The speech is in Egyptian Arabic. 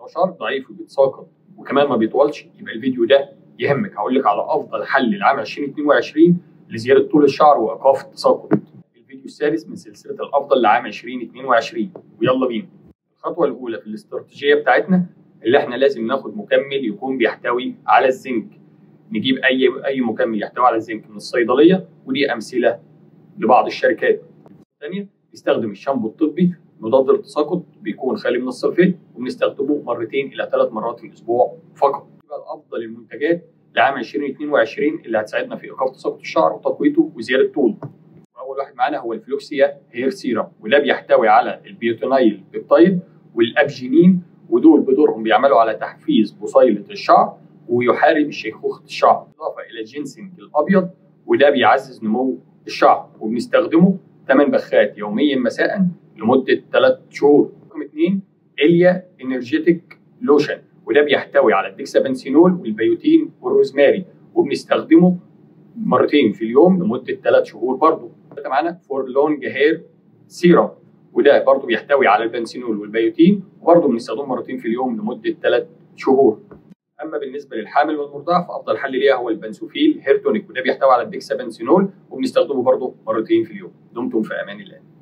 بشار ضعيف وبيتساقط وكمان ما بيطولش يبقى الفيديو ده يهمك هقول لك على افضل حل لعام 2022 لزياده طول الشعر وايقاف التساقط الفيديو السادس من سلسله الافضل لعام 2022 ويلا بينا الخطوه الاولى في الاستراتيجيه بتاعتنا اللي احنا لازم ناخد مكمل يكون بيحتوي على الزنك نجيب اي اي مكمل يحتوي على الزنك من الصيدليه ودي امثله لبعض الشركات الثانيه نستخدم الشامبو الطبي مضاد للتساقط بيكون خالي من السلفيت وبنستخدمه مرتين الى ثلاث مرات في الاسبوع فقط يبقى افضل المنتجات لعام 2022 اللي هتساعدنا في ايقاف تساقط الشعر وتقويته وزياده طوله اول واحد معانا هو الفلوكسيا هير سيرم وده بيحتوي على البيوتينايل بيبتايد والابجينين ودول بدورهم بيعملوا على تحفيز بصيله الشعر ويحارب شيخوخه الشعر اضافه الى الجينسينج الابيض وده بيعزز نمو الشعر وبنستخدمه 8 بخات يوميا مساء لمده 3 شهور رقم اثنين اليا انرجيتك لوشن وده بيحتوي على الديكسابنسينول والبيوتين والروزماري وبنستخدمه مرتين في اليوم لمده 3 شهور برضه معانا فور لونج هير سيرم وده برضه بيحتوي على البنسينول والبيوتين وبرضه بنستخدمه مرتين في اليوم لمده 3 شهور اما بالنسبه للحامل والمرضع فافضل حل ليها هو البنسوفيل هير تونيك وده بيحتوي على الديكسابنسينول وبنستخدمه برضه مرتين في اليوم دمتم في امان الله